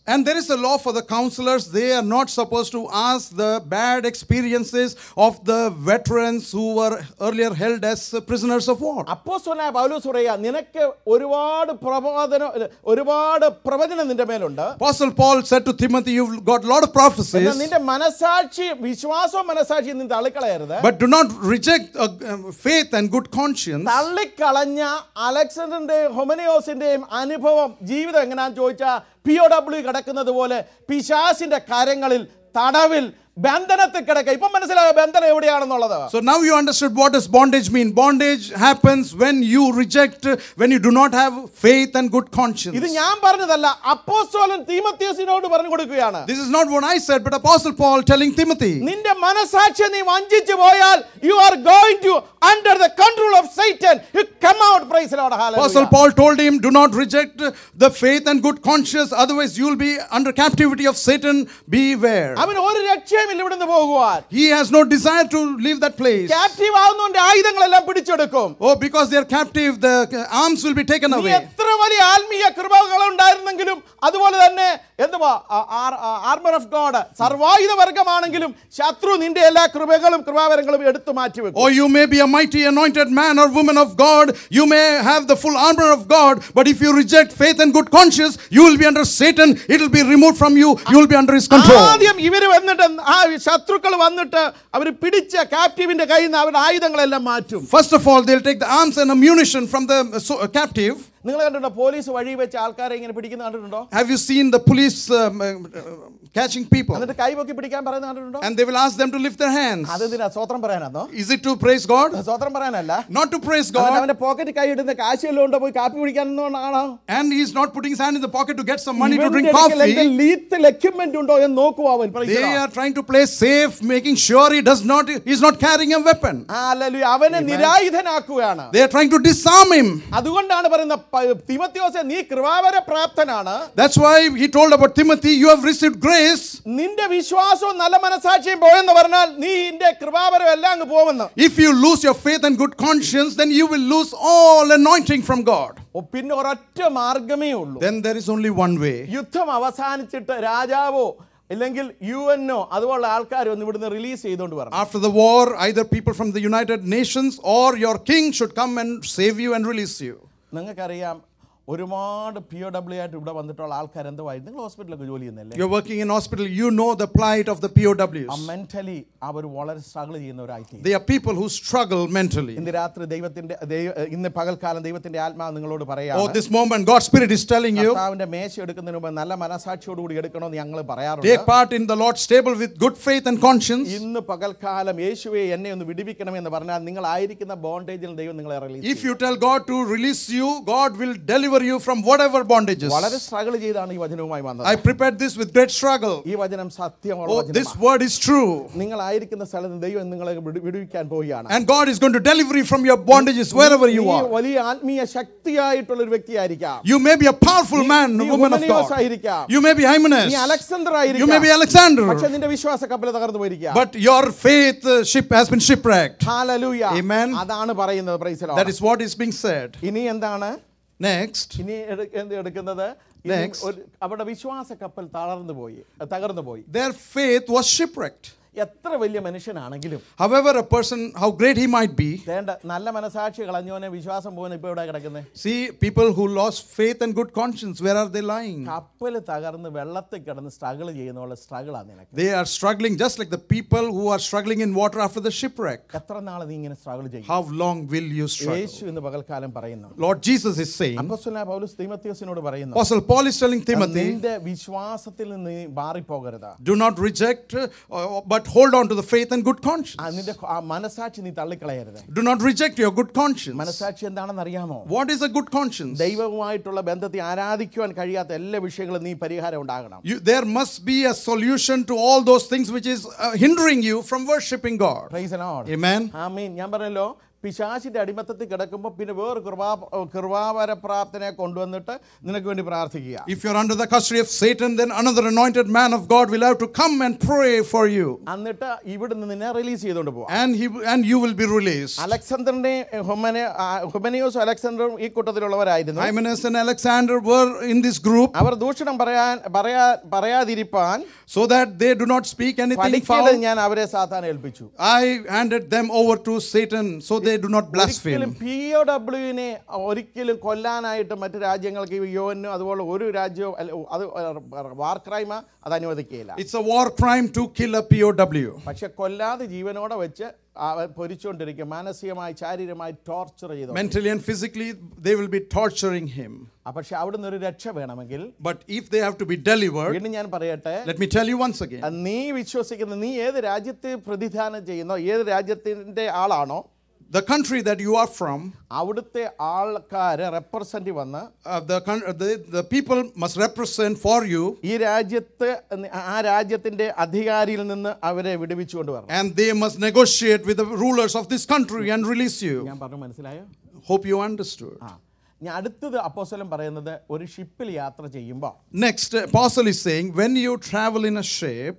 And there is a law for the counselors. They are not supposed to ask the bad experiences of the veterans who were earlier held as uh, prisoners of war. അപ്പോസ്തലനായ പൗലോസ് പറയാ നിനക്ക് ഒരുപാട് പ്രബോധനം അല്ല, ഒരുപാട് പ്രവചനം നിന്റെ മേലുണ്ട് Apostle Paul said to Timothy, You've got a lot of എന്നാൽ prophecies, നിന്റെ മനസാക്ഷി വിശ്വാസവും മനസാക്ഷിയും നീ തള്ളിക്കളയരുത് but do not reject uh, um, faith and good conscience. തള്ളിക്കളഞ്ഞ അലക്സാണ്ടറിന്റെയും ഹൊമനിയോസിന്റെയും അനുഭവം ജീവിതം എങ്ങനെയാന്ന് ചോദിച്ചാൽ പി ഒ ഡബ്ല്യു കിടക്കുന്നത് പോലെ പിശാസിന്റെ കരങ്ങളിൽ തടവിൽ ബന്ധനത്തിൽ കിടക്കുക ഇപ്പം മനസ്സിലായോ ബന്ധനം എവിടെയാണെന്നുള്ളത് So now you understood what does bondage mean. Bondage happens when you reject, uh, when you do not have faith and good conscience. ഇത് ഞാൻ പറഞ്ഞതല്ല അപ്പോസ്തലൻ തീമത്യോസിനോട് പറഞ്ഞു കൊടുക്കുകയാണ് This is not what I said, but Apostle Paul telling Timothy. നിന്റെ മനസാക്ഷി നീ വഞ്ചിച്ചു പോയാൽ you are going to under the control of Satan you come out praise Lord Apostle Paul told him, Do not reject uh, the faith and good conscience, otherwise, you will be under captivity of Satan. Beware. അവൻ ഒരു രക്ഷയുമില്ല ഇവിടുന്ന് പോകുവാൻ He has no desire to leave that place. Captive ആവുന്നോണ്ട് ആയുധങ്ങളെല്ലാം പിടിച്ചെടുക്കും Oh, because they are captive, the uh, arms will be taken നീ away. എത്ര വലിയ ആത്മീയ കൃപകൾ ഉണ്ടായിരുന്നെങ്കിലും അതുപോലെ തന്നെ എന്തുവാ ആർമർ ഓഫ് ഗോഡ് സർവായുധ വർഗമാണെങ്കിലും ശത്രു നിന്റെ എല്ലാ കൃപകളും കൃപാവരങ്ങളും എടുത്തു മാറ്റി വെക്കും Or you may be a mighty anointed man or woman of God. You may have the full armor of God. But if you reject faith and good conscience, you will be under Satan. It will be removed from you. You will be under his control. ആദ്യം ഇവര് വന്നിട്ട് ആ ശത്രുക്കൾ വന്നിട്ട് അവർ പിടിച്ച ക്യാപ്റ്റീവിന്റെ കയ്യിൽ നിന്ന് അവരുടെ ആയുധങ്ങളെല്ലാം മാറ്റും First of all, they'll take the arms and ammunition from the uh, so- uh, captive. നിങ്ങൾ കണ്ടിട്ടുണ്ടോ പോലീസ് വഴി വെച്ച് ആൾക്കാരെ ഇങ്ങനെ പിടിക്കുന്ന കണ്ടിട്ടുണ്ടോ Have you seen the police um, uh, uh, catching people? എന്നിട്ട് കൈ പൊക്കി പിടിക്കാൻ പറയുന്നത് കണ്ടിട്ടുണ്ടോ And they will ask them to lift their hands. അതെന്തിനാ സ്വത്രം പറയാനാന്നോ Is it to praise God? സ്വത്രം പറയാനല്ല Not to praise അവൻ God. അവന്റെ പോക്കറ്റ് കൈ ഇടുന്ന കാശ് കൊണ്ട് പോയി കാപ്പി കുടിക്കാനെന്നാണോ And he's not putting his hand in the pocket to get some money to drink coffee. Lethal equipment ഉണ്ടോ എന്ന് നോക്കുവോ അവൻ Praise the They Lord. are trying to play safe, making sure he does not, he's not carrying a weapon. Hallelujah. അവനെ നിരായുധനാക്കുകയാണ് They are trying to disarm him. അതുകൊണ്ടാണ് പറയുന്ന പ- തിമത്തിയോസെ നീ കൃപാവര പ്രാപ്തനാണ് That's why he told about Timothy, you have received grace. നിന്റെ വിശ്വാസവും നല്ല മനസാക്ഷിയും പോയെന്ന് പറഞ്ഞാൽ നീ നിന്റെ കൃപാവരം എല്ലാം അങ്ങ് പോകുമെന്ന് If you lose your faith and good conscience, then you will lose all anointing from God. ഓ, പിന്നെ ഒരൊറ്റ മാർഗമേ ഉള്ളൂ Then there is only one way. യുദ്ധം അവസാനിച്ചിട്ട് രാജാവോ അല്ലെങ്കിൽ യു എന്നോ അതുപോലുള്ള ആൾക്കാരോ ഒന്ന് ഇവിടുന്ന് റിലീസ് ചെയ്തുകൊണ്ട് വരണം After the war, either people from the United Nations or your king should come and save you and release you. നിങ്ങൾക്കറിയാം ഒരുപാട് പി ഒ ഡബ്ല്യു ആയിട്ട് ഇവിടെ വന്നിട്ടുള്ള ആൾക്കാർ എന്തുവായി നിങ്ങൾ ഹോസ്പിറ്റലൊക്കെ ജോലി ചെയ്യുന്നല്ലേ You're working in hospital, you know the plight of the POWs. Mentally അവർ വളരെ സ്ട്രഗിൾ ചെയ്യുന്നവരായി They are people who struggle mentally. ഇന്ന് രാത്രി ദൈവത്തിന്റെ ദൈവ- ഇന്ന് പകൽക്കാലം ദൈവത്തിന്റെ ആത്മാവ് നിങ്ങളോട് Oh, പറയാം this moment, God's Spirit is telling you, കർത്താവിന്റെ മേശ എടുക്കുന്നതിന് മുമ്പ് നല്ല മനസാക്ഷിയോടുകൂടി എടുക്കണമെന്ന് ഞങ്ങൾ take പറയാറുണ്ട് part in the Lord's table with good faith and conscience. ഇന്ന് പകൽക്കാലം യേശുവെ എന്നെ ഒന്ന് വിടിവിക്കണമെന്ന് പറഞ്ഞാൽ നിങ്ങൾ ആയിരിക്കുന്ന ബോണ്ടേജിൽ ദൈവം നിങ്ങളെ release If you tell God to release you, God will deliver you from whatever bondages. വളരെ സ്ട്രഗിൾ ചെയ്താണ് ഈ വചനവുമായി വന്നത് I prepared this with great struggle. ഈ വചനം സത്യമുള്ള Oh, this വചനമാണ്. word is true. നിങ്ങളായിരിക്കുന്ന സ്ഥലത്ത് ദൈവം നിങ്ങളെ വിടു- വിടുവിക്കാൻ പോവുകയാണ് And God is going to deliver you from your bondages wherever you നീ are. വലിയ ആത്മീയ ശക്തിയായിട്ടുള്ള ഒരു വ്യക്തിയായിരിക്കാം You may be a powerful man, നീ a woman of Hymenaeus God. ആയിരിക്കാം You may be Hymenaeus. നീ അലക്സാണ്ടർ You may be ആയിരിക്കാം Alexander. പക്ഷെ നിന്റെ വിശ്വാസ കപ്പൽ തകർന്നു പോയിരിക്കാം But your faith uh, ship has been shipwrecked. Hallelujah. Amen. അതാണ് പറയുന്നത് praise the Lord. That is what is being said. ഇനി എന്താണ് Next, ഇനി എടു- എന്ത് എടുക്കുന്നത് ഇനി Next. ഒരു- അവരുടെ വിശ്വാസ കപ്പൽ തളർന്നു പോയി തകർന്നു പോയി their faith was shipwrecked. എത്ര വലിയ മനുഷ്യനാണെങ്കിലും However, a person, how great he might be, വേണ്ട നല്ല മനസാക്ഷി കളഞ്ഞോനെ വിശ്വാസം പോകുന്ന ഇപ്പൊ ഇവിടെ കിടക്കുന്നത് see, people who lost faith and good conscience, where are they lying? കപ്പൽ തകർന്ന് വെള്ളത്തിൽ കിടന്ന് സ്ട്രഗിൾ ചെയ്യുന്നുള്ള സ്ട്രഗിളാണ് നിനക്ക് They are struggling just like the people who are struggling in water after the shipwreck. എത്ര നാൾ നീ ഇങ്ങനെ സ്ട്രഗിൾ ചെയ്യും How long will you struggle? യേശു ഇന്ന് പകൽക്കാലം പറയുന്നു Lord Jesus is saying, അപ്പോസ്തലനായ പൗലോസ് തീമത്യോസിനോട് പറയുന്നു Apostle Paul is telling Timothy, നിന്റെ വിശ്വാസത്തിൽ നിന്ന് നീ മാറിപ്പോകരുത് do not reject, uh, but hold on to the faith and good conscience. ആ നിന്റെ ആ മനസാക്ഷി നീ തള്ളിക്കളയരുത് Do not reject your good conscience. മനസാക്ഷി എന്താണെന്ന് അറിയാമോ What is a good conscience? ദൈവവുമായിട്ടുള്ള ബന്ധത്തെ ആരാധിക്കുവാൻ കഴിയാത്ത എല്ലാ വിഷയങ്ങളും നീ പരിഹാരം ഉണ്ടാകണം You, there must be a solution to all those things which is uh, hindering you from worshiping God. Praise the Lord. Amen. ആമീൻ ഞാൻ പറഞ്ഞല്ലോ പിശാചിന്റെ അടിമത്തത്തിൽ കിടക്കുമ്പോൾ പിന്നെ വേറെ കൃപാ കൃപാവര പ്രാപ്തനെ കൊണ്ടുവന്നിട്ട് നിനക്ക് വേണ്ടി പ്രാർത്ഥിക്കുക If you're under the custody of Satan, then another anointed man of God will have to come and pray for you. എന്നിട്ട് ഇവിടുന്ന് നിന്നെ റിലീസ് ചെയ്തുകൊണ്ട് പോവാം And, he, and you will be released. അലക്സാണ്ടറിന്റെ ഹൊമനെ ആ, ഹൊമനിയോസും അലക്സാണ്ടറും ഈ കൂട്ടത്തിലുള്ളവരായിരുന്നു Hymenaeus and Alexander were in this group അവർ ദൂഷണം പറയാൻ പറയാ പറയാതിരിപ്പാൻ so that they do not speak anything പഠിക്കല് foul. ഞാൻ അവരെ സാത്താൻ ഏൽപ്പിച്ചു I handed them over to Satan so they do not ഒരിക്കലും blaspheme. പി ഒ ഡബ്ല്യുവിനെ ഒരിക്കലും കൊല്ലാനായിട്ട് മറ്റു രാജ്യങ്ങൾക്ക് യോനും അതുപോലെ ഒരു രാജ്യവും അല്ല, അത് വാർ ക്രൈമ അത് അനുവദിക്കുകയില്ല It's a war crime to kill a POW. പക്ഷെ കൊല്ലാതെ ജീവനോടെ വെച്ച് അവ- പൊരിച്ചുകൊണ്ടിരിക്കും മാനസികമായി ശാരീരികമായി ടോർച്ചർ ചെയ്തു Mentally and physically, they will be torturing him. ആ, പക്ഷെ അവിടുന്ന് ഒരു രക്ഷ വേണമെങ്കിൽ But if they have to be delivered, വീണ്ടും ഞാൻ പറയട്ടെ let me tell you once again. ആ, നീ വിശ്വസിക്കുന്ന നീ ഏത് രാജ്യത്തെ പ്രതിദാനം ചെയ്യുന്നോ ഏത് രാജ്യത്തിൻ്റെ ആളാണോ The country that you are from, അവിടുത്തെ ആൾക്കാരെ റെപ്രസെന്റ് വന്ന് uh, the, coun- uh, the, the people must represent for you ഈ രാജ്യത്ത് ആ രാജ്യത്തിന്റെ അധികാരിയിൽ നിന്ന് അവരെ വിടുവിച്ചുകൊണ്ട് വരണം and they must negotiate with the rulers of this country and release you. ഞാൻ പറഞ്ഞു മനസ്സിലായോ Hope you understood. ആ ഞാൻ അടുത്തത് അപ്പോസ്തലൻ പറയുന്നത് ഒരു ഷിപ്പിൽ യാത്ര ചെയ്യുമ്പോൾ Next, Apostle is saying, when you travel in a ship,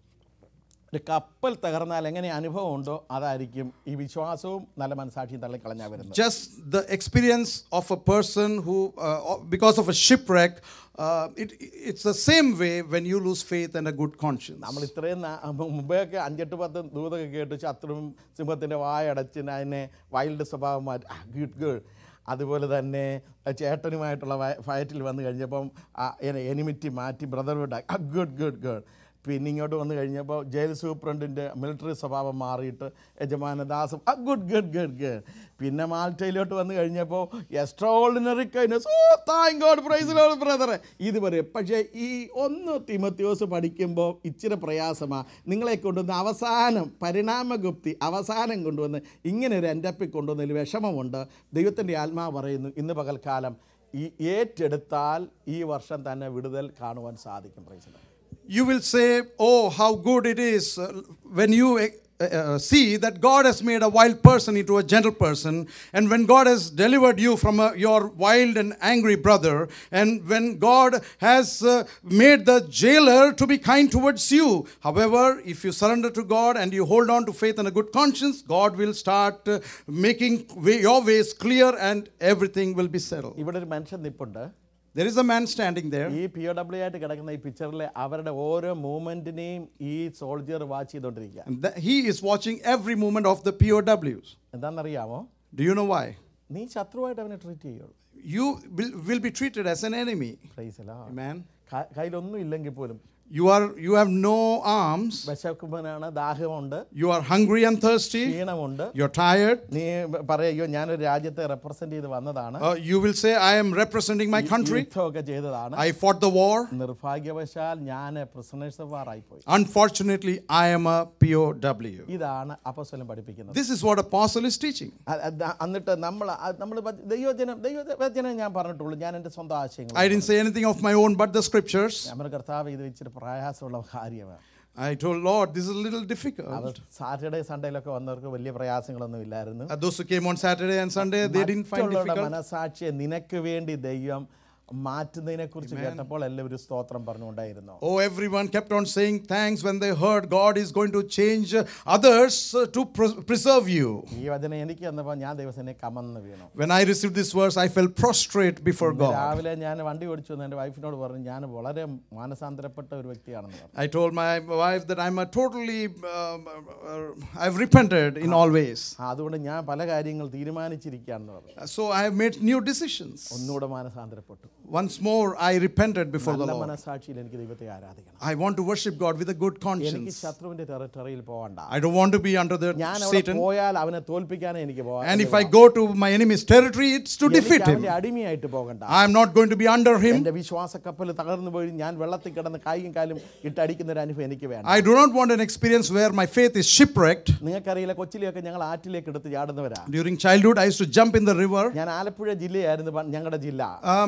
ഒരു കപ്പൽ തകർന്നാൽ എങ്ങനെ അനുഭവം ഉണ്ടോ അതായിരിക്കും ഈ വിശ്വാസവും നല്ല മനസാക്ഷിയും തള്ളിക്കളഞ്ഞാൽ വരുന്നത് just the experience of a person who, uh, because of a shipwreck, uh, it, it's the same way when you lose faith and a good conscience. നമ്മൾ ഇത്രയും നാ- മുമ്പെയൊക്കെ അഞ്ചെട്ട് പത്ത് ദൂതൊക്കെ കേട്ട് ശത്രുവും സിംഹത്തിൻ്റെ വായടച്ച് അതിനെ വൈൽഡ് സ്വഭാവം മാറ്റി ഗുഡ് ഗുഡ് അതുപോലെ തന്നെ ചേട്ടനുമായിട്ടുള്ള ഫയറ്റിൽ വന്നു കഴിഞ്ഞപ്പം എനിമിറ്റി മാറ്റി ബ്രദർഹുഡ് ഗുഡ് ഗുഡ് ഗുഡ് പിന്നെ ഇങ്ങോട്ട് വന്നു കഴിഞ്ഞപ്പോൾ ജയിൽ സൂപ്രണ്ടിൻ്റെ മിലിറ്ററി സ്വഭാവം മാറിയിട്ട് യജമാനദാസം ഗുഡ് ഗുഡ് ഗുഡ് ഗുഡ് പിന്നെ മാൾട്ടയിലോട്ട് വന്നു കഴിഞ്ഞപ്പോൾ extraordinary kindness oh thank God praise Lord brother ഇത് പറയും പക്ഷേ ഈ ഒന്ന് തിമത്യോസ് പഠിക്കുമ്പോൾ ഇച്ചിരി പ്രയാസമാണ് നിങ്ങളെ കൊണ്ടുവന്ന് അവസാനം പരിണാമഗുപ്തി അവസാനം കൊണ്ടുവന്ന് ഇങ്ങനെ ഒരു എൻഡപ്പിൽ കൊണ്ടുവന്നതിൽ വിഷമമുണ്ട് ദൈവത്തിൻ്റെ ആത്മാവ് പറയുന്നു ഇന്ന് പകൽക്കാലം ഈ ഏറ്റെടുത്താൽ ഈ വർഷം തന്നെ വിടുതൽ കാണുവാൻ സാധിക്കും praise You will say, Oh, how good it is uh, when you uh, uh, see that God has made a wild person into a gentle person, and when God has delivered you from uh, your wild and angry brother, and when God has uh, made the jailer to be kind towards you. However, if you surrender to God and you hold on to faith and a good conscience, God will start uh, making way, your ways clear and everything will be settled. ഇവിടെ ഒരു മനുഷ്യൻ നിപ്പുണ്ട് There is a man standing there. ഈ പി ഒ ഡബ്ല്യു ആയിട്ട് കിടക്കുന്ന ഈ പിക്ചറിൽ അവരുടെ ഓരോ മൂവ്മെന്റിനെയും ഈ സോൾജിയർ വാച്ച് ചെയ്തുകൊണ്ടിരിക്കുക And that he is watching every movement of the POWs. എന്താണെന്നറിയാമോ Do you know why? നീ ശത്രുവായിട്ട് അവനെ ട്രീറ്റ് ചെയ്യുള്ളൂ You will, will be treated as an enemy. പ്രൈസലാ Amen. കയ്യിലൊന്നും ഇല്ലെങ്കിൽ പോലും You are you have no arms. വിശക്കുമ്പനാണ് ദാഹമുണ്ട് You are hungry and thirsty. ക്ഷീണമുണ്ട് You're tired. നീ പറയോ ഞാനൊരു രാജ്യത്തെ റെപ്രസെന്റ് ചെയ്ത് വന്നതാണ് Uh, you will say, I am representing my country. യുദ്ധമൊക്കെ ചെയ്തതാണ് I fought the war. നിർഭാഗ്യവശാൽ ഞാൻ പ്രിസണേഴ്സ് ഓഫ് വാർ ആയിപ്പോയി Unfortunately, I am a POW. ഇതാണ് അപ്പസ്വലം പഠിപ്പിക്കുന്നത് This is what Apostle is teaching. അ- അ- എന്നിട്ട് നമ്മൾ നമ്മൾ ദൈവജനം ദൈവവചനം ഞാൻ പറഞ്ഞിട്ടുള്ളൂ ഞാൻ എൻ്റെ സ്വന്തം ആശയങ്ങൾ I didn't say anything of my own but the scriptures. നമ്മുടെ കർത്താവ് ഇത് ഇച്ചിരി പ്രയാസമുള്ള കാര്യമാണ് I told Lord, this is a little difficult. അവർ സാറ്റർഡേ സൺഡേയിലൊക്കെ വന്നവർക്ക് വലിയ പ്രയാസങ്ങളൊന്നും ഇല്ലായിരുന്നു Uh, those who came on Saturday and Sunday, they didn't find മറ്റുള്ളവരുടെ difficult. മനസാക്ഷിയെ നിനക്ക് വേണ്ടി ദൈവം മാറ്റുന്നതിനെ കുറിച്ച് കേട്ടപ്പോൾ എല്ലാവരും സ്തോത്രം പറഞ്ഞുകൊണ്ടായിരുന്നു Oh, everyone kept on saying thanks when they heard God is going to change uh, others uh, to pres- preserve you. ഈ വചനം എനിക്ക് വന്നപ്പോൾ ഞാൻ ദിവസനെ കമന്ന് വീണു When I received this verse, I fell prostrate before ഇന്ന് God. രാവിലെ ഞാൻ വണ്ടി ഓടിച്ചു വന്ന് എൻ്റെ വൈഫിനോട് പറഞ്ഞു ഞാൻ വളരെ മാനസാന്തരപ്പെട്ട ഒരു വ്യക്തിയാണെന്ന് പറഞ്ഞു I told my wife that I'm a totally, um, uh, I've repented in all ways. ആ, അതുകൊണ്ട് ഞാൻ പല കാര്യങ്ങൾ തീരുമാനിച്ചിരിക്കുകയാണെന്ന് പറഞ്ഞു So I have made new decisions. ഒന്നുകൂടെ മാനസാന്തരപ്പെട്ടു Once more, I repented before the നല്ല Lord. മനസാക്ഷിയിൽ എനിക്ക് ദൈവത്തെ ആരാധിക്കണം I want to worship God with a good എനിക്ക് conscience. ശത്രുവിന്റെ ടെറിട്ടറിയിൽ പോകണ്ട I don't want to be under the ഞാൻ അവിടെ Satan. പോയാൽ അവനെ തോൽപ്പിക്കാനേ എനിക്ക് പോകാൻ And if I go to my enemy's territory, it's to defeat him. അവന്റെ അടിമയായിട്ട് പോകണ്ട I'm not going to be under him. എന്റെ വിശ്വാസ കപ്പൽ തകർന്നു പോയി ഞാൻ വെള്ളത്തിൽ കിടന്ന് കൈയും കാലും ഇട്ടടിക്കുന്ന ഒരു അനുഭവം എനിക്ക് വേണം I do not want an experience where my faith is shipwrecked. നിങ്ങൾക്കറിയില്ല കൊച്ചിലെയൊക്കെ ഞങ്ങൾ ആറ്റിലേക്ക് എടുത്ത് ചാടുന്നവരാ During childhood, I used to jump in the river. ഞാൻ ആലപ്പുഴ ജില്ലയായിരുന്നു പ- ഞങ്ങളുടെ ജില്ല Um, my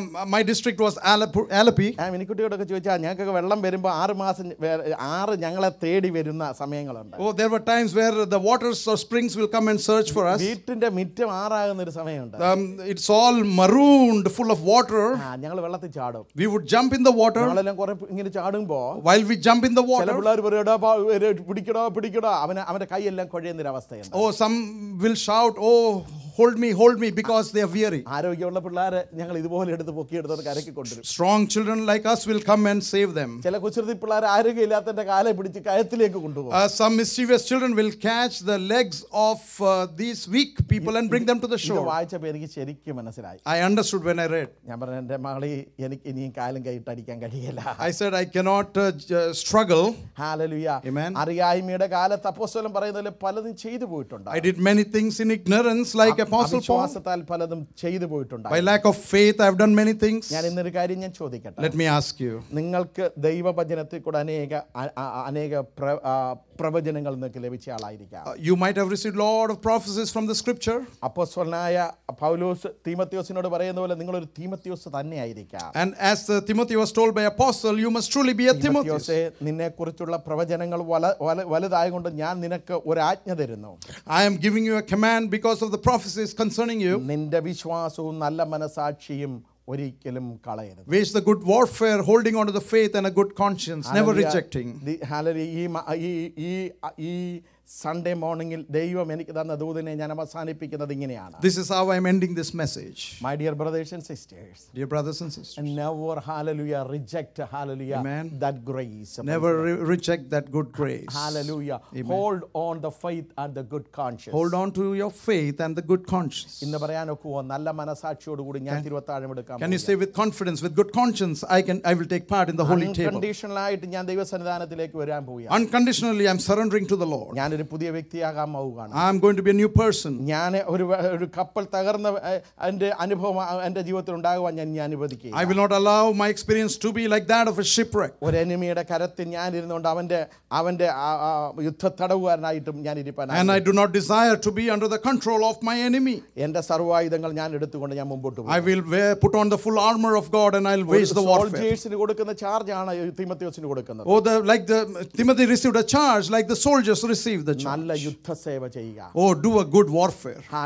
district was Alap- Alapi. ആ മിനിക്കുട്ടിയോടൊക്കെ ചോദിച്ചാൽ ഞങ്ങൾക്കൊക്കെ വെള്ളം വരുമ്പോൾ ആറ് മാസം വേ- ആറ് ഞങ്ങളെ തേടി വരുന്ന സമയങ്ങളുണ്ട് Oh, there were times where the waters or springs will come and search for us. വീട്ടിന്റെ മിറ്റം ആറാകുന്ന ഒരു സമയമുണ്ട് Um, it's all marooned, full of water. ആ ഞങ്ങൾ വെള്ളത്തിൽ ചാടും We would jump in the water. ഞങ്ങളെല്ലാം കുറെ ഇങ്ങനെ ചാടുമ്പോ While we jump in the ചില water, പിള്ളേർ പറയും "എടാ, പാ, ഒരു പിടിക്കടോ പിടിക്കടോ അവന് അവന്റെ കൈയെല്ലാം കുഴയുന്നൊരു അവസ്ഥയുണ്ട് oh, some will shout, Oh, hold me, hold me, because they are weary. ആരോഗ്യമുള്ള പിള്ളേരെ ഞങ്ങൾ ഇതുപോലെ എടുത്ത് പൊക്കിയെടുത്ത് കരക്കി കൊണ്ടുവരും Strong children like us will come and save them. ചില കുസൃതി പിള്ളേർ ആരോഗ്യമില്ലാത്തതിന്റെ കാലെ പിടിച്ച് കയത്തിലേക്ക് കൊണ്ടുപോകും Uh, some mischievous children will catch the legs of uh, these weak people and bring them to the ഇത് shore. വായിച്ചപ്പോൾ എനിക്ക് ശരിക്കും മനസ്സിലായി I understood when I read. ഞാൻ പറഞ്ഞു എൻ്റെ മകളി എനിക്ക് ഇനിയും കാലും കൈയിട്ട് അടിക്കാൻ കഴിയില്ല I said, I cannot uh, j- uh, struggle. Hallelujah Amen. അറിയായ്മയുടെ കാലത്ത് അപ്പോസ്തലൻ പറയുന്ന പോലെ പലതും ചെയ്തു പോയിട്ടുണ്ട് I did many things in ignorance, like Apostle Paul. വിശ്വാസത്താൽ പലതും ചെയ്തു പോയിട്ടുണ്ട് By lack of faith, I've done many things. ഞാൻ ഇന്നൊരു കാര്യം ഞാൻ ചോദിക്കട്ടെ Let me ask you. നിങ്ങൾക്ക് ദൈവവചനത്തിൽ കൂടെ അനേക അ- അ- അനേക പ്ര- ആ, പ്രവചനങ്ങൾ നിങ്ങൾക്ക് ലഭിച്ച ആളായിരിക്കാം Uh, you might have received a lot of prophecies from the scripture. അപ്പോസ്വലനായ പൗലോസ് തീമത്യോസിനോട് പറയുന്ന പോലെ നിങ്ങളൊരു തീമത്യോസ് തന്നെ ആയിരിക്കാം And as uh, Timothy was told by Apostle, you must truly be a Timothy. തീമത്യോസേ നിന്നെക്കുറിച്ചുള്ള പ്രവചനങ്ങൾ വല വല- വലുതായതുകൊണ്ട് ഞാൻ നിനക്ക് ഒരു ആജ്ഞ തരുന്നു I am giving you a command because of the prophecies concerning you. നിന്റെ വിശ്വാസവും നല്ല മനസാക്ഷിയും ഒരിക്കലും കളയരുത് Wage the good warfare, holding on to the faith and a good conscience, never hallelujah. rejecting. ദി- ഹല്ലേലൂയ. ഈ മ- ഈ ഈ ഈ സൺഡേ മോർണിംഗിൽ ദൈവം എനിക്ക് തന്ന ദൂതിനെ ഞാൻ അവസാനിപ്പിക്കുന്നത് ഇങ്ങനെയാണ് This is how I'm ending this message. My dear brothers and sisters Dear brothers and sisters, never hallelujah reject hallelujah Amen. that grace never re- reject that good grace. hallelujah hold on the faith and the good conscience Hold on to your faith and the good conscience. ഇന്ന് പറയാനൊക്കുവോ നല്ല മനസാക്ഷിയോടുകൂടി ഞാൻ തിരുവത്താഴം എടുക്കാം Can you say with confidence, with good conscience, I can I will take part in the holy table. Unconditional ആയിട്ട് ഞാൻ ദൈവസന്നിധാനത്തിലേക്ക് വരാൻ പോവുകയാണ് Unconditionally, I'm surrendering to the Lord. ഞാനൊരു പുതിയ വ്യക്തിയാകാൻ പോവുകയാണ് I'm going to be a new person. ഞാൻ ഒരു വ- ഒരു കപ്പൽ തകർന്ന ഏഹ്, എൻ്റെ അനുഭവം ആ- എൻ്റെ ജീവിതത്തിൽ ഉണ്ടാകുവാൻ ഞാൻ ഞാൻ I അനുവദിക്കുക will not allow my experience to be like that of a shipwreck. ഒരു എനിമിയുടെ കരത്തിൽ ഞാൻ ഇരുന്നുകൊണ്ട് അവൻ്റെ അവൻ്റെ ആ- ആ യുദ്ധത്തടവുകാരനായിട്ടും ഞാൻ ഇരിപ്പാൻ And I do not desire to be under the control of my enemy. എൻ്റെ സർവായുധങ്ങൾ ഞാൻ എടുത്തുകൊണ്ട് ഞാൻ മുമ്പോട്ട് പോകും I will wear, put on the full armor of God and I'll wage the warfare. സോൾജേഴ്സിന് കൊടുക്കുന്ന ചാർജാണ് തിമത്യോസിന് കൊടുക്കുന്നത് Oh, the, like the Timothy received a charge, like the soldiers received the charge. നല്ല യുദ്ധസേവ ചെയ്യുക Oh, do a good warfare.